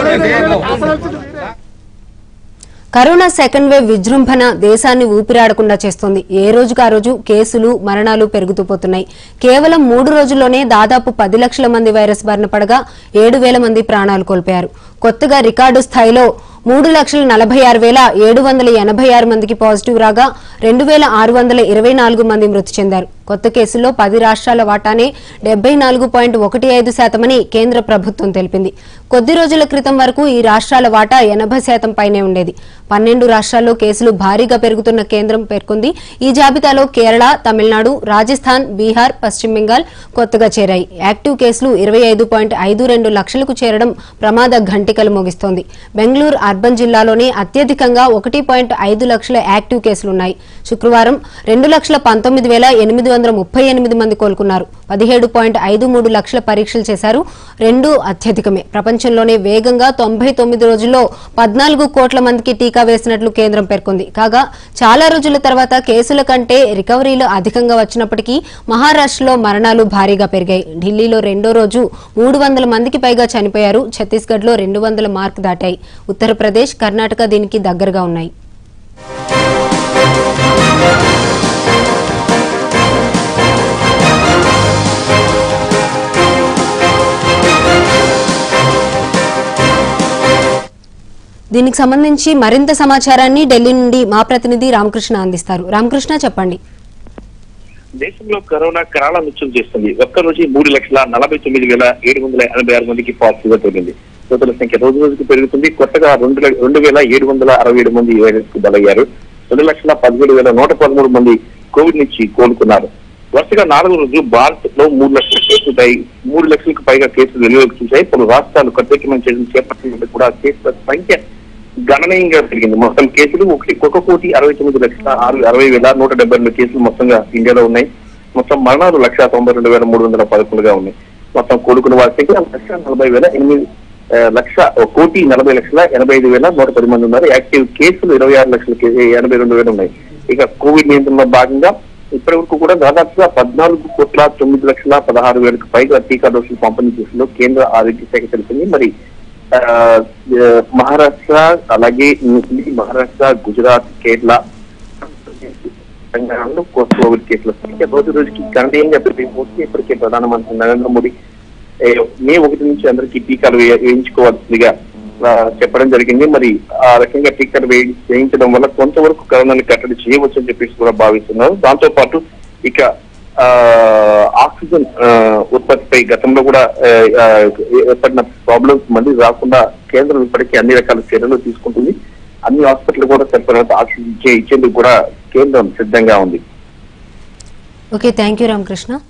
corona second wave విజృంభణ దేశాన్ని ఊపిరాడకుండా చేస్తోంది ఏ రోజుకు ఆ రోజు కేసులు మరణాలు పెరుగుతూ పోతున్నాయి కేవలం మూడు రోజుల్లోనే దాదాపు పది లక్షల మంది వైరస్ బారిన పడగా ఏడు వేల మంది ప్రాణాలు కోల్పోయారు కొత్తగా రికార్డు స్థాయిలో మూడు లక్షల నలభై ఆరు వేల ఏడు వందల ఎనభై ఆరు మందికి పాజిటివ్ రాగా రెండు వేల ఆరు వందల ఇరవై నాలుగు మంది మృతి చెందారు కొత్త కేసుల్లో పది రాష్ట్రాల వాటానే డెబ్బై నాలుగు పాయింట్ ఒకటి ఐదు శాతమని కేంద్ర ప్రభుత్వం తెలిపింది కొద్ది రోజుల క్రితం వరకు ఈ రాష్ట్రాల వాటా ఎనభై శాతం పైనే ఉండేది పన్నెండు రాష్ట్రాల్లో కేసులు భారీగా పెరుగుతున్న కేంద్రం పేర్కొంది ఈ జాబితాలో కేరళ తమిళనాడు రాజస్థాన్ బీహార్ పశ్చిమ బెంగాల్ కొత్తగా చేరాయి యాక్టివ్ కేసులు ఇరవై ఐదు పాయింట్ ఐదు రెండు లక్షలకు చేరడం ప్రమాద ఘంటికలు మోగిస్తోంది బెంగళూరు అర్బన్ జిల్లాలోనే అత్యధికంగా ఒకటి పాయింట్ ఐదు లక్షల యాక్టివ్ కేసులున్నాయి శుక్రవారం రెండు లక్షల పంతొమ్మిది వేల ఎనిమిది వందల ముప్పై ఎనిమిది మంది కోలుకున్నారు పదిహేడు పాయింట్ ఐదు మూడు లక్షల పరీక్షలు చేశారు రెండు అత్యధికమే ప్రపంచంలోనే వేగంగా తొంభై తొమ్మిది రోజుల్లో పద్నాలుగు కోట్ల మందికి టీకా వేసినట్లు కేంద్రం పేర్కొంది కాగా చాలా రోజుల తర్వాత కేసుల కంటే రికవరీలు అధికంగా వచ్చినప్పటికీ మహారాష్ట్రలో మరణాలు భారీగా పెరిగాయి ఢిల్లీలో రెండో రోజు మూడు వందల మందికి పైగా చనిపోయారు ఛత్తీస్గఢ్లో రెండు వందల మార్క్ దాటాయి ఉత్తరప్రదేశ్ కర్ణాటక దీనికి దగ్గరగా ఉన్నాయి దీనికి సంబంధించి మరింత సమాచారాన్ని ఢిల్లీ నుండి మా ప్రతినిధి రామకృష్ణ అందిస్తారు రామకృష్ణ చెప్పండి దేశంలో కరోనా కరాళ నృత్యం చేస్తుంది ఒక్క రోజు మూడు లక్షల నలభై తొమ్మిది వేల ఏడు వందల ఎనభై ఆరు మందికి పాజిటివ్ గా తేలింది మృతుల సంఖ్య రోజు రోజుకు పెరుగుతుంది కొత్తగా రెండు ల- రెండు వేల ఏడు వందల అరవై ఏడు మంది ఈ వైరస్ కు బలయ్యారు రెండు లక్షల పదిహేడు వేల నూట పదమూడు మంది కోవిడ్ నుంచి కోలుకున్నారు వరుసగా నాలుగు రోజులు భారత్ లో మూడు లక్షల కేసులు పై- మూడు లక్షలకు పైగా కేసులు వెలుగులోకి చూశాయి పలు రాష్ట్రాలు ప్రత్యేకమైన చర్యలు చేపట్టినప్పుడు కూడా కేసుల సంఖ్య గణనీయంగా పెరిగింది మొత్తం కేసులు ఒకటి ఒక కోటి అరవై తొమ్మిది లక్షల ఆరు అరవై వేల నూట డెబ్బై రెండు కేసులు మొత్తంగా ఇండియాలో ఉన్నాయి మొత్తం మరణాలు లక్ష తొంభై రెండు వేల మూడు వందల పదకొండుగా ఉన్నాయి మొత్తం కోలుకున్న వారి సంఖ్య లక్ష నలభై వేల ఎనిమిది ఆ, లక్ష ఒక కోటి నలభై లక్షల ఎనభై ఐదు వేల నూట పది మంది ఉన్నారు యాక్టివ్ కేసులు ఇరవై ఆరు లక్షల కే- ఎనభై రెండు వేలు ఉన్నాయి ఇక కోవిడ్ నియంత్రణలో భాగంగా ఇప్పటి వరకు కూడా దాదాపుగా పద్నాలుగు కోట్ల తొమ్మిది లక్షల పదహారు వేలకు పైగా టీకా డోసులు పంపిణీ చేసిందో కేంద్ర ఆరోగ్య శాఖ తెలిపింది మరి ఆ, ఆ, మహారాష్ట్ర అలాగే ఢిల్లీ, మహారాష్ట్ర గుజరాత్ కేరళ తెలంగాణలో కోవిడ్ కేసుల సంఖ్య రోజు రోజుకి గణనీయంగా పెరిగిపోతుంది ఇప్పటికే ప్రధానమంత్రి నరేంద్ర మోడీ ఏ, మే ఒకటి నుంచి అందరికీ టీకాలు వేయ- వేయించుకోవాల్సిందిగా ఆ, చెప్పడం జరిగింది మరి ఆ రకంగా టీకాలు వేయి- వేయించడం వల్ల కొంతవరకు కరోనాని కట్టడి చేయవచ్చు అని చెప్పేసి కూడా భావిస్తున్నారు దాంతో పాటు ఇక ఆ, ఆక్సిజన్ ఆ, ఉత్పత్తిపై గతంలో కూడా ఆ, ఆ, ఏర్పడిన ప్రాబ్లమ్స్ మళ్ళీ రాకుండా కేంద్రం ఇప్పటికీ అన్ని రకాల చర్యలు తీసుకుంటుంది అన్ని హాస్పిటల్ కూడా సరిపడినంత ఆక్సిజన్ ఇచ్చే ఇచ్చేందుకు కూడా కేంద్రం సిద్ధంగా ఉంది ఓకే థ్యాంక్ యూ రామకృష్ణ